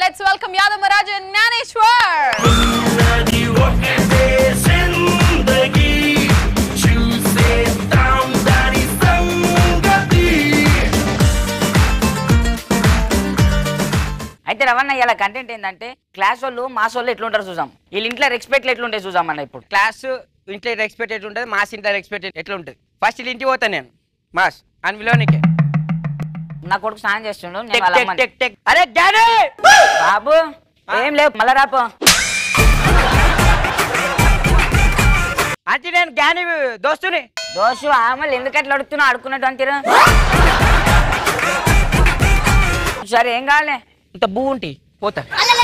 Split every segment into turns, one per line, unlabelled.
Let's welcome Yadav Maharaj and Dnyaneshwar
जिंदगी वो कैसे जिंदगी చూసేద్దాం దాని సంగతి
అయితే రవణ ఇలా కంటెంట్ ఏంటంటే క్లాస్ వాళ్ళు మాస్ వాళ్ళు ఎట్లుంటారు చూసాం వీళ్ళ ఇంట్లో రెస్పెక్ట్ ఎట్లుంటాయి చూసాం అన్న ఇప్పుడు
క్లాస్ ఇంట్లో ఎక్స్పెక్ట్ ఎట్లా ఉంటుంది మాస్ ఇంట్లో ఎక్స్పెక్ట్ ఎట్లా ఉంటుంది ఫస్ట్ వీళ్ళ ఇంటికి పోతాను నేను మాస్ అని విలోనికి
నా కొడుకు స్నానం చేస్తుండు నేను
టెక్
వాళ్ళ
టెక్
అమ్మని-
టెక్ టెక్ అరే డాడీ
బాబు ఏం లేవు మళ్ళా రాపో
అంటే నేను జ్ఞాని దోస్తుని
దోషు ఆమెలు ఎందుకు అట్లా అడుగుతున్నావు అడుక్కున్నట్టు అంతేరా సరే ఏం కావాలి
ఇంత భూ ఉంటి పోతా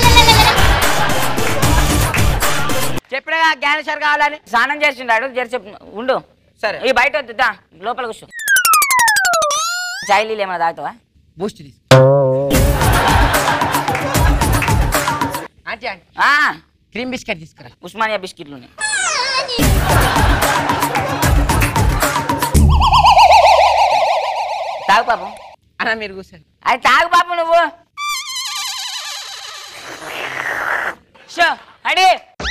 చెప్పినా జ్ఞానేశ్వర్ కావాలని
స్నానం చేస్తుండాడు జర చెప్పు ఉండు
సరే.
ఈ బయట వద్దు దా, లోపల కూర్చో చాయ్ నీళ్ళు ఏమైనా తాగుతావా
బూస్ట్ తీసు ఆంటీ ఆంటీ
ఆ,
క్రీమ్ బిస్కెట్ తీసుకురా
ఉస్మానియా బిస్కెట్లు ఉన్నాయి తాగు పాపం
అన్న మీరు కూర్చోండి
అది తాగు పాపం నువ్వు షో అడి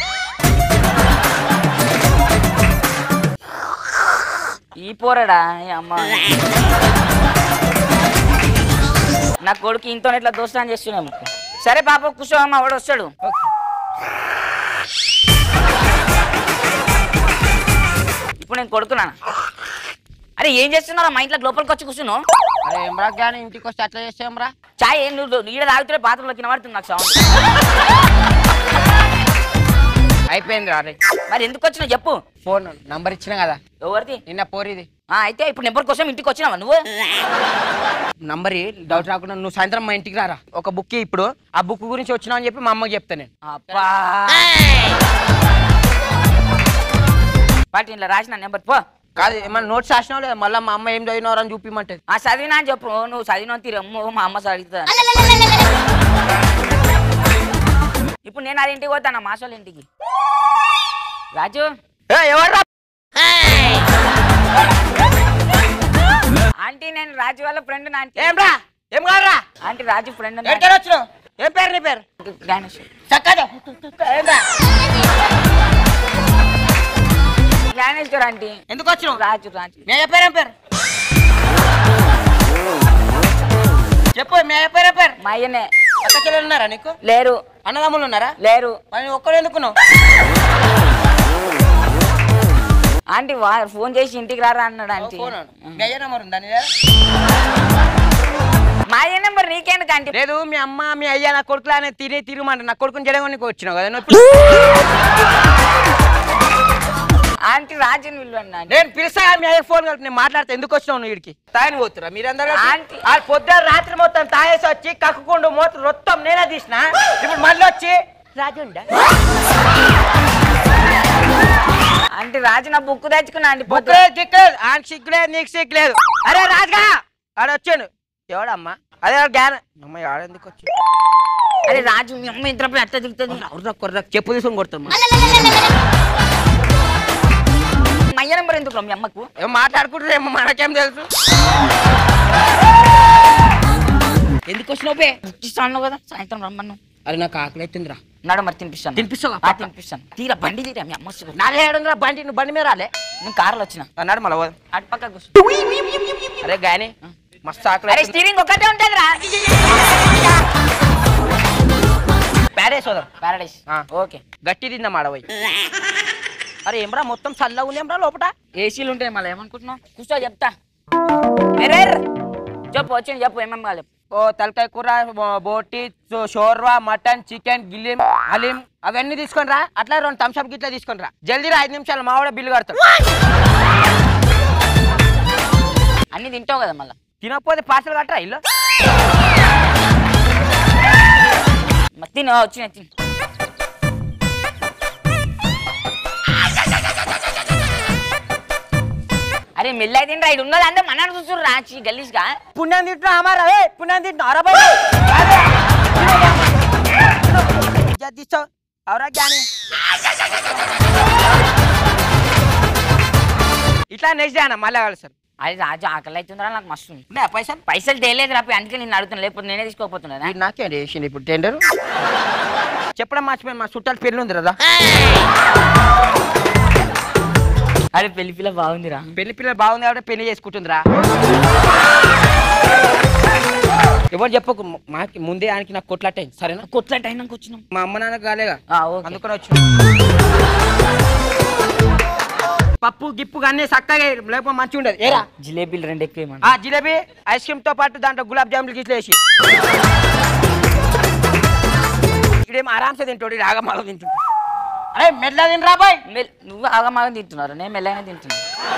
ఈ పోరడా ఈ అమ్మ నా కొడుకు ఇంతో ఇట్లా దోస్తాను చేస్తున్నాము సరే పాప కూర్చో అమ్మ వాడు వస్తాడు ఇప్పుడు నేను కొడుకున్నాను అరే ఏం చేస్తున్నారా మా ఇంట్లో లోపలికి వచ్చి కూర్చున్నావు
అరే ఏమరా జ్ఞాని ఇంటికి వస్తే అట్లా చేస్తాంరా
చాయ్ ఏం నువ్వు ఈడ తాగుతుంటే బాత్రూంలో కింద పడుతుంది నాకు సౌండ్
అయిపోయింది అరే
మరి ఎందుకు వచ్చినావు చెప్పు
ఫోన్ నంబర్ ఇచ్చిన కదా
ఎవరిది
నిన్న పోరిది
ఆ, అయితే ఇప్పుడు నెంబర్ కోసం ఇంటికి వచ్చినావా నువ్వు
నంబర్ డౌట్ రాకుండా నువ్వు సాయంత్రం మా ఇంటికి రారా ఒక బుక్ ఇప్పుడు ఆ బుక్ గురించి వచ్చినావు అని చెప్పి మా అమ్మకి చెప్తా నేను
అబ్బా పాటి ఇలా రాసిన నెంబర్ పో
కాదు ఏమన్నా నోట్స్ రాసినావు లేదా మళ్ళీ మా అమ్మ ఏం చదివినావు అని చూపిమంటది
ఆ చదివినా అని చెప్పు నువ్వు చదివిన తీరమ్ము మా అమ్మ చదువుతా ఇప్పుడు నేను అది ఇంటికి పోతాను మా వాళ్ళ ఇంటికి రాజు
ఎవరు
ఆంటీ నేను రాజు వాళ్ళ ఫ్రెండ్ ఆంటీ
ఏం రా ఏం కాదురా
ఆంటీ రాజు ఫ్రెండ్
ఎక్కడ వచ్చినావు ఏం పేరు నీ పేరు
జ్ఞానేశ్వర్
చక్కగా ఏం రా
జ్ఞానేశ్వర్ ఆంటీ
ఎందుకు వచ్చినావు
రాజు రాజు
మీ అయ్య పేరు ఏం పేరు చెప్పు మీ అయ్య పేరు ఏం పేరు
మా అయ్యనే
అక్క చెల్లెలు ఉన్నారా నీకు
లేరు
అన్నదమ్ములు ఉన్నారా
లేరు
మరి ఒక్కడు ఎందుకున్నావు
ఆంటీ వా ఫోన్ చేసి ఇంటికి రారా అన్నాడు ఆంటీ
ఫోన్ మీ అయ్య నెంబర్ ఉందా నీ దగ్గర?
మా అయ్య నెంబర్ నీకెందుకు ఆంటీ
లేదు మీ అమ్మ మీ అయ్య నా కొడుకులా అనే తిని తిరగమంట నా కొడుకుని జడగొనికి వచ్చినావు కదా నువ్వు ఇప్పుడు
ఆంటీ రాజుని విలువండి ఆంటీ
నేను పిలిస్తా మీ అయ్య ఫోన్ కలిపి నేను మాట్లాడితే ఎందుకు వచ్చినావు నువ్వు వీడికి తాయని పోతురా మీరందరూ
ఆంటీ.
ఆ పొద్దున రాత్రి మొత్తం తాగేసి వచ్చి కక్కుకుండు మొత్తం మొత్తం నేనే తీసిన ఇప్పుడు మళ్ళీ వచ్చి రాజుండా
ఆంటీ రాజు నా బుక్ తెచ్చుకున్నా ఆంటీ పొద్దు
బుక్లేదు గిక్కలేదు ఆమె సిగ్గులేదు నీకు సిగ్గులేదు అరే రాజుగా ఆడ వచ్చాను ఎవడమ్మా అదే జ్ఞాన అమ్మ ఆడెందుకు వచ్చి
అరే రాజు మీ అమ్మ ఇద్దరు అట్ట దిగుతుంది
కుర్ర కుర్ర చెప్పు తీసుకొని కొడతామ్మా
మా అయ్య నెంబర్ ఎందుకు రా మీ అమ్మకు
ఏం మాట్లాడుకుంటారేమో మనకేం తెలుసు ఎందుకు వచ్చినావు బే
ఇస్తాను కదా సాయంత్రం రమ్మను
అరే నాకు ఆకలి అవుతుందిరా
నాడు మరి తినిపిస్తాను
తినిపిస్తావా?
ఆ, తినిపిస్తాను తీరా బండి తీరా మీ అమ్మ వస్తుంది
నాలుగు ఏడుందిరా బండి నువ్వు బండి మీద రాలే
నేను కార్లో వచ్చిన
అన్నాడు మళ్ళీ పోదాం.
అటు పక్క కూర్చో
అరే గాని మస్తు ఆకలి
అరే
అవుతుంది.
స్టీరింగ్ ఒకటే ఉంటుంది రా
ప్యారేస్ పోదాం
పారాడైస్
ఆ.
ఓకే
గట్టి తిందాం ఆడపోయి అరే ఏమ్రా మొత్తం చల్లగా ఉందేమ్రా లోపల
ఏసీలు ఉంటాయి మళ్ళీ ఏమనుకుంటున్నావు కూర్చో చెప్తా ఎర్రర్ చెప్పు వచ్చింది చెప్పు ఏమేమి కావాలి
ఓ తలకాయ కూర బో- బోటి సో- షోర్వా మటన్ చికెన్ గిలిం హలీం అవన్నీ తీసుకొని రా అట్లా రెండు థమ్స్అప్ గిట్లా తీసుకొని రా జల్దీ రా ఐదు నిమిషాలు మావాడ బిల్లు కడతాడు
అన్ని తింటావు కదా మళ్ళీ
తినకపోతే పార్సల్ కట్టరా ఇల్లు
మరి తిను వచ్చిన తిను అరే మెల్లై తినరా ఇది ఉన్నది అంటే మన చూస్తున్నారు రాచి గలీజ్గా
పుణ్యం తింటున్నా అమారా ఏ పుణ్యం తింటున్నా అరా బాయ్ తీస్తావు అవరా జ్ఞాని ఇట్లా నెక్స్ట్ డే అన్న మళ్ళీ కలుస్తారు
అది రాజు ఆకలి అవుతుందిరా నాకు మస్తు
ఉన్నాయా పైసలు
పైసలు తేలేదు రాపి అందుకే నేను అడుగుతున్నా లేకపోతే నేనే తీసుకోకపోతున్నా
ఇది నాకే వేసింది ఇప్పుడు టెండర్ చెప్పడం మర్చిపోయి మా చుట్టాలు పెళ్ళి ఉంది కదా
అరే పెళ్లి పిల్ల బాగుందిరా
పెళ్లి పిల్లలు బాగుంది కాబట్టి పెళ్లి చేసుకుంటుందిరా ఎవరు చెప్పకు మాకి ముందే ఆయనకి నాకు కొట్లాటైంది సరేనా
కొట్లాట అయినాక వచ్చినాం
మా అమ్మ నాన్న కాలేగా
ఆ, ఓకే.
అందుకని వచ్చి పప్పు గిప్పు అన్నీ చక్కగా వేయరు, లేకపోతే మంచిగా ఉండదు ఏరా
జిలేబీలు రెండు ఎక్కువ ఏమన్నా
ఆ జిలేబీ ఐస్ క్రీమ్ తో పాటు దాంట్లో గులాబ్ జాములు గిట్ల వేసి ఇక్కడేమో ఆరామ్సే తింటాడు ఇది ఆగమాగం తింటుంటాడు అరే మెట్లా తినరా బాయ్
మెల్- నువ్వు ఆగమాగం తింటున్నారు నేను మెల్లగానే తింటున్నా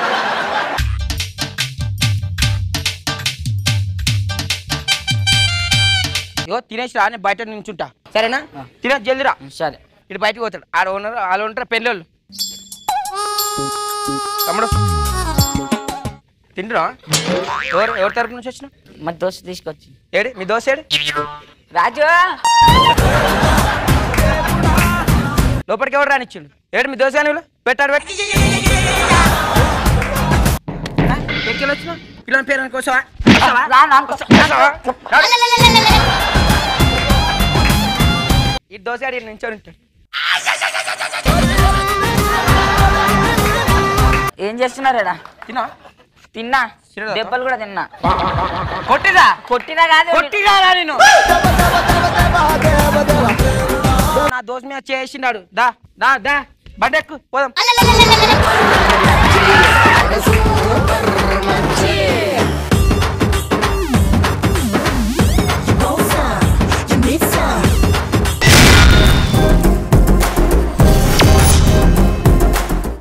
ఇగో తినేసి రా నేను బయట నించుంటా సరేనా
ఆ.
తినే జల్దిరా
సరే
ఇటు బయటకు పోతాడు ఆడ ఉన్నారు వాళ్ళు ఉంటారు పెళ్ళోళ్ళు తమ్ముడు తింటురా ఎవరు ఎవరి తరపు నుంచి వచ్చిన
మా దోస్తు తీసుకొచ్చి
ఏడి మీ దోశ ఏడి
రాజు
లోపలికి ఎవరు రానిచ్చిండు ఏడు మీ దోశ కానీ పెట్టాడు పెట్టి ఎక్కడికి వచ్చిన పిల్లల పేరు కోసమా కోసమా?
రా నా కోసం.
కోసమా? రా. ఈ దోశ ఆడి నించొని ఉంటాడు
ఏం చేస్తున్నారేడా
తిన్నా
తిన్నా
తినదా?
దెబ్బలు కూడా తిన్నా
కొట్టిరా
కొట్టినా కాదు
కొట్టిరా నేను నా దోశ మీద చేసినాడు దా దా దా బండెక్కు పోదాం